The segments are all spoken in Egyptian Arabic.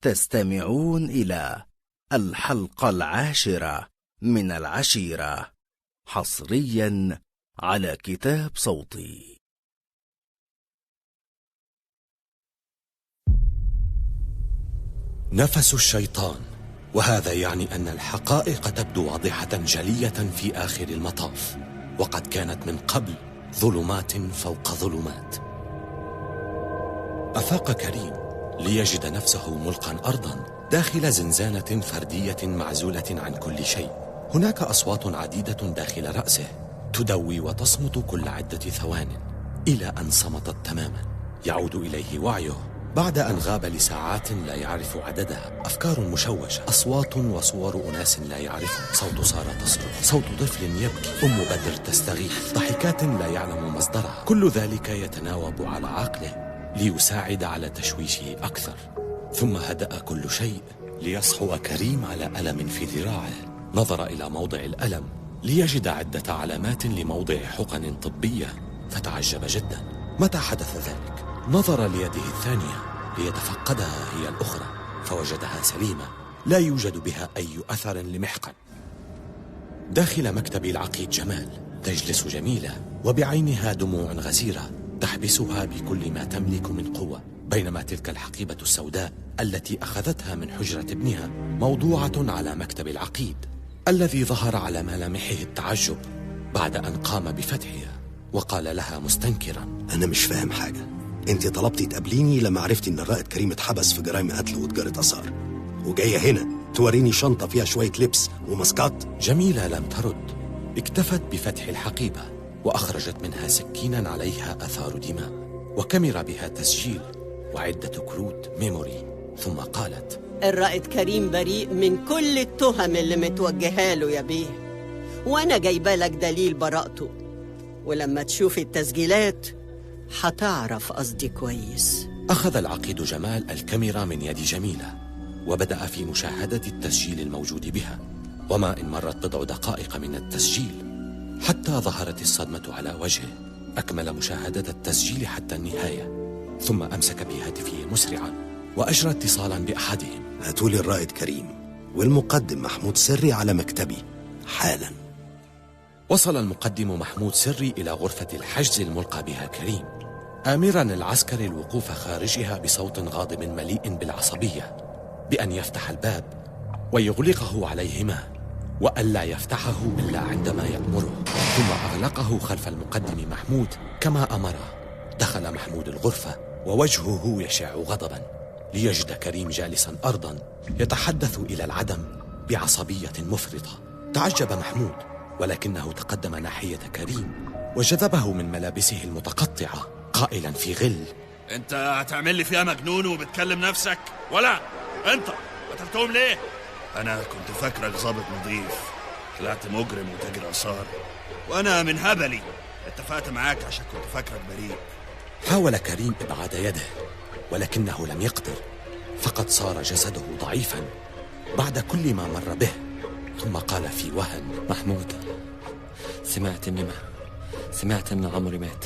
تستمعون إلى الحلقة العاشرة من العشيرة حصريا على كتاب صوتي نفس الشيطان وهذا يعني أن الحقائق تبدو واضحة جلية في آخر المطاف وقد كانت من قبل ظلمات فوق ظلمات أفاق كريم ليجد نفسه ملقا أرضا داخل زنزانة فردية معزولة عن كل شيء هناك أصوات عديدة داخل رأسه تدوي وتصمت كل عدة ثوان إلى أن صمتت تماما يعود إليه وعيه بعد أن غاب لساعات لا يعرف عددها أفكار مشوشة أصوات وصور أناس لا يعرفهم صوت سارة تصرخ صوت طفل يبكي أم بدر تستغيث ضحكات لا يعلم مصدرها كل ذلك يتناوب على عقله ليساعد على تشويشه أكثر ثم هدأ كل شيء ليصحو كريم على ألم في ذراعه نظر إلى موضع الألم ليجد عدة علامات لموضع حقن طبية فتعجب جدا متى حدث ذلك؟ نظر ليده الثانية ليتفقدها هي الأخرى فوجدها سليمة لا يوجد بها أي أثر لمحقن داخل مكتب العقيد جمال تجلس جميلة وبعينها دموع غزيرة تحبسها بكل ما تملك من قوة بينما تلك الحقيبة السوداء التي أخذتها من حجرة ابنها موضوعة على مكتب العقيد الذي ظهر على ملامحه التعجب بعد أن قام بفتحها وقال لها مستنكرا أنا مش فاهم حاجة أنت طلبتي تقابليني لما عرفتي إن الرائد كريم اتحبس في جرائم قتل وتجارة آثار وجاية هنا توريني شنطة فيها شوية لبس وماسكات جميلة لم ترد اكتفت بفتح الحقيبة وأخرجت منها سكينا عليها أثار دماء وكاميرا بها تسجيل وعدة كروت ميموري ثم قالت الرائد كريم بريء من كل التهم اللي متوجهه له يا بيه وانا جايبه لك دليل براءته ولما تشوف التسجيلات هتعرف قصدي كويس أخذ العقيد جمال الكاميرا من يد جميلة وبدأ في مشاهدة التسجيل الموجود بها وما إن مرت بضع دقائق من التسجيل حتى ظهرت الصدمة على وجهه أكمل مشاهدة التسجيل حتى النهاية ثم أمسك بهاتفه مسرعا وأجرى اتصالا بأحدهم هاتولي الرائد كريم والمقدم محمود سري على مكتبي حالا وصل المقدم محمود سري إلى غرفة الحجز الملقى بها كريم آمرا العسكري الوقوف خارجها بصوت غاضب مليء بالعصبية بأن يفتح الباب ويغلقه عليهما وألا يفتحه إلا عندما يأمره ثم أغلقه خلف المقدم محمود كما أمره دخل محمود الغرفة ووجهه يشع غضبا ليجد كريم جالسا أرضا يتحدث إلى العدم بعصبية مفرطة تعجب محمود ولكنه تقدم ناحية كريم وجذبه من ملابسه المتقطعة قائلا في غل انت هتعمل لي فيها مجنون وبتكلم نفسك ولا انت قتلتهم ليه انا كنت فاكرك ظابط نظيف طلعت مجرم وتاجر اثار وانا من هبلي اتفقت معاك عشان كنت فاكرك بريء حاول كريم إبعاد يده ولكنه لم يقدر فقد صار جسده ضعيفا بعد كل ما مر به ثم قال في وهن محمود سمعت اني ما سمعت ان عمري مات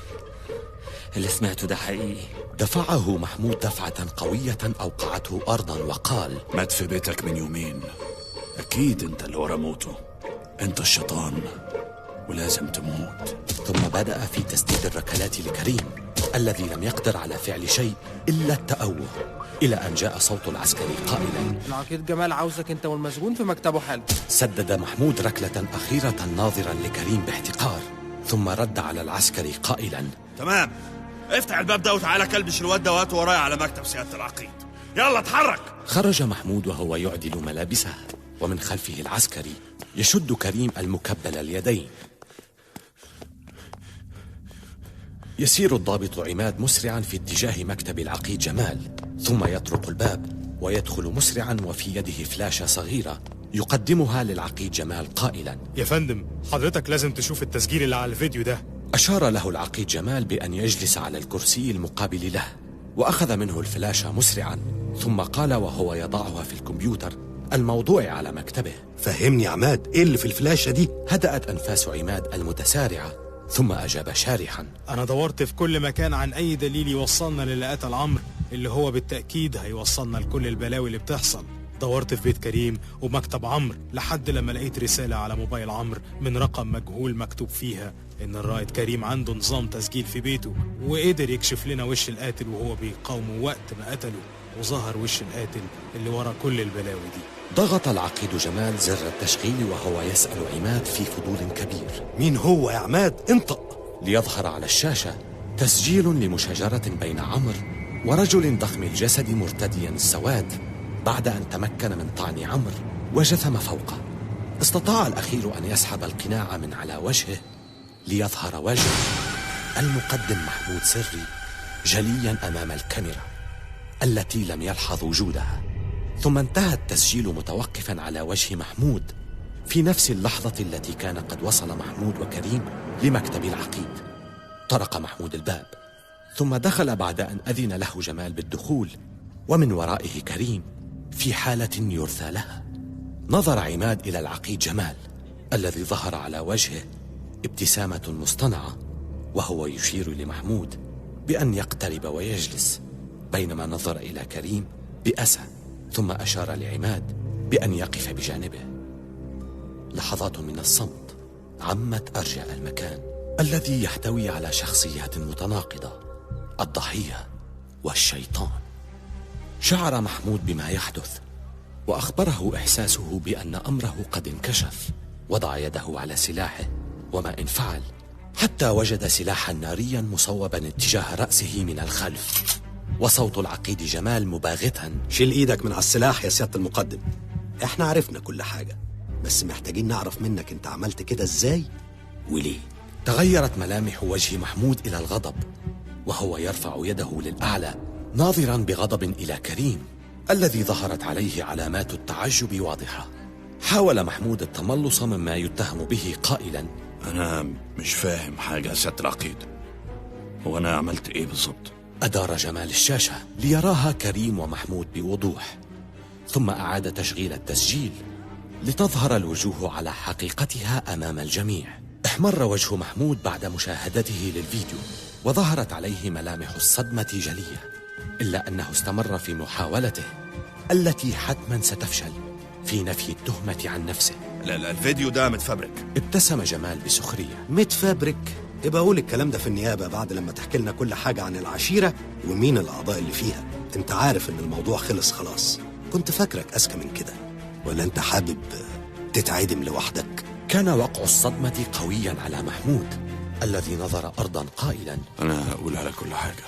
اللي سمعته ده حقيقي دفعه محمود دفعة قوية أوقعته أرضا وقال مات في بيتك من يومين اكيد انت اللي ورا موته انت الشيطان ولازم تموت ثم بدأ في تسديد الركلات لكريم الذي لم يقدر على فعل شيء إلا التأوه إلى أن جاء صوت العسكري قائلا العقيد جمال عاوزك انت والمسجون في مكتبه حالا سدد محمود ركلة أخيرة ناظرا لكريم باحتقار ثم رد على العسكري قائلا تمام افتح الباب ده وتعالى كلبش الواد ده وهاته ورايا على مكتب سياده العقيد يلا اتحرك خرج محمود وهو يعدل ملابسه ومن خلفه العسكري يشد كريم المكبل اليدين يسير الضابط عماد مسرعا في اتجاه مكتب العقيد جمال ثم يطرق الباب ويدخل مسرعا وفي يده فلاشة صغيرة يقدمها للعقيد جمال قائلا يا فندم حضرتك لازم تشوف التسجيل اللي على الفيديو ده أشار له العقيد جمال بأن يجلس على الكرسي المقابل له وأخذ منه الفلاشة مسرعا ثم قال وهو يضعها في الكمبيوتر الموضوع على مكتبه فهمني يا عماد ايه اللي في الفلاشة دي هدأت أنفاس عماد المتسارعة ثم أجاب شارحا انا دورت في كل مكان عن اي دليل يوصلنا للي قتل عمرو اللي هو بالتأكيد هيوصلنا لكل البلاوي اللي بتحصل دورت في بيت كريم ومكتب عمرو لحد لما لقيت رسالة على موبايل عمرو من رقم مجهول مكتوب فيها إن الرائد كريم عنده نظام تسجيل في بيته وقدر يكشف لنا وش القاتل وهو بيقاومه وقت ما قتله وظهر وش القاتل اللي ورا كل البلاوي دي ضغط العقيد جمال زر التشغيل وهو يسأل عماد في فضول كبير مين هو يا عماد انطق ليظهر على الشاشة تسجيل لمشاجرة بين عمرو ورجل ضخم الجسد مرتديا السواد بعد أن تمكن من طعن عمرو وجثم فوقه استطاع الأخير أن يسحب القناع من على وجهه ليظهر وجه المقدم محمود سري جليا أمام الكاميرا التي لم يلحظ وجودها ثم انتهى التسجيل متوقفا على وجه محمود في نفس اللحظة التي كان قد وصل محمود وكريم لمكتب العقيد طرق محمود الباب ثم دخل بعد أن أذن له جمال بالدخول ومن ورائه كريم في حالة يرثى لها نظر عماد إلى العقيد جمال الذي ظهر على وجهه ابتسامة مصطنعة وهو يشير لمحمود بأن يقترب ويجلس بينما نظر إلى كريم بأسى ثم أشار لعماد بأن يقف بجانبه لحظات من الصمت عمت أرجاء المكان الذي يحتوي على شخصيات متناقضة الضحية والشيطان شعر محمود بما يحدث وأخبره إحساسه بأن أمره قد انكشف وضع يده على سلاحه وما إن فعل حتى وجد سلاحا ناريا مصوبا اتجاه رأسه من الخلف وصوت العقيد جمال مباغتا شيل ايدك من على السلاح يا سيادة المقدم احنا عرفنا كل حاجة بس محتاجين نعرف منك انت عملت كده ازاي وليه تغيرت ملامح وجه محمود إلى الغضب وهو يرفع يده للأعلى ناظرا بغضب إلى كريم الذي ظهرت عليه علامات التعجب واضحة حاول محمود التملص مما يتهم به قائلا أنا مش فاهم حاجة يا سيادة العقيد هو أنا عملت إيه بالظبط؟ أدار جمال الشاشة ليراها كريم ومحمود بوضوح ثم أعاد تشغيل التسجيل لتظهر الوجوه على حقيقتها أمام الجميع احمر وجه محمود بعد مشاهدته للفيديو وظهرت عليه ملامح الصدمة جلية إلا أنه استمر في محاولته التي حتما ستفشل في نفي التهمة عن نفسه لا لا الفيديو ده متفبرك ابتسم جمال بسخرية متفبرك يبقى قول الكلام ده في النيابة بعد لما تحكي لنا كل حاجة عن العشيرة ومين الأعضاء اللي فيها انت عارف ان الموضوع خلص خلاص كنت فاكرك أذكى من كده ولا انت حابب تتعدم لوحدك كان وقع الصدمة قويا على محمود الذي نظر أرضا قائلا أنا هقول على كل حاجة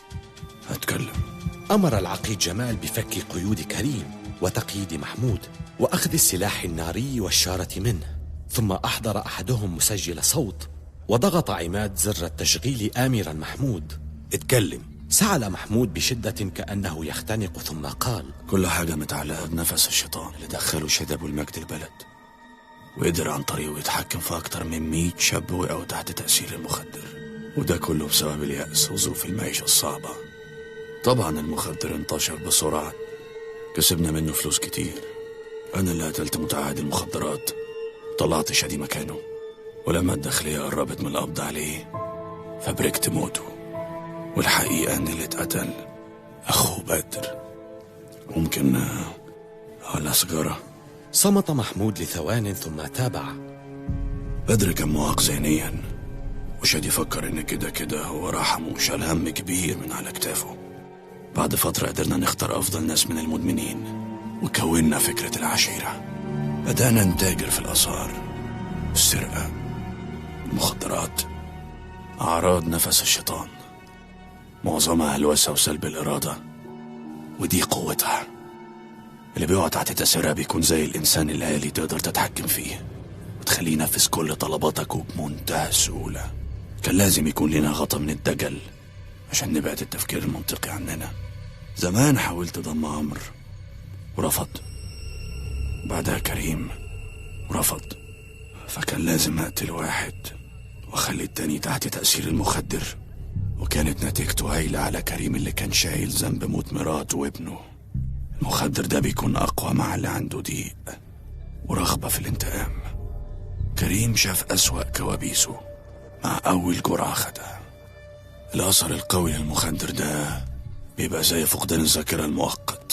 هتكلم أمر العقيد جمال بفك قيود كريم وتقييد محمود وأخذ السلاح الناري والشارة منه ثم أحضر أحدهم مسجل صوت وضغط عماد زر التشغيل آمرا محمود اتكلم سعل محمود بشدة كأنه يختنق ثم قال كل حاجة متعلقة بنفس الشيطان اللي دخله شداب المجد البلد وقدر عن طريقه يتحكم في أكتر من 100 شاب وقعوا تحت تأثير المخدر وده كله بسبب اليأس وظروف المعيشة الصعبة طبعا المخدر انتشر بسرعة كسبنا منه فلوس كتير أنا اللي قتلت متعهد المخدرات طلعت شادي مكانه ولما الداخلية قربت من القبض عليه فبركت موته والحقيقة إن اللي اتقتل أخوه بدر ممكن آه، ولا سيجارة صمت محمود لثوان ثم تابع بدر كان معاق ذهنيا وشادي فكر إن كده كده هو رحم وشال هم كبير من على كتافه بعد فترة قدرنا نختار أفضل ناس من المدمنين وكونا فكرة العشيرة بدأنا نتاجر في الآثار السرقة المخدرات أعراض نفس الشيطان معظمها هلوسة وسلب الإرادة ودي قوتها اللي بيقع تحت تأثيرها بيكون زي الإنسان الآلي تقدر تتحكم فيه وتخليه ينفذ كل طلباتك وبمنتهى السهولة كان لازم يكون لنا غطا من الدجل عشان نبعد التفكير المنطقي عننا زمان حاولت ضم عمرو ورفض بعدها كريم ورفض فكان لازم أقتل واحد وأخلي التاني تحت تأثير المخدر وكانت نتيجته هايلة على كريم اللي كان شايل ذنب موت مراته وابنه المخدر ده بيكون أقوى مع اللي عنده ضيق ورغبة في الانتقام كريم شاف أسوأ كوابيسه مع أول جرعة خدها الأثر القوي للمخدر ده بيبقى زي فقدان الذاكرة المؤقت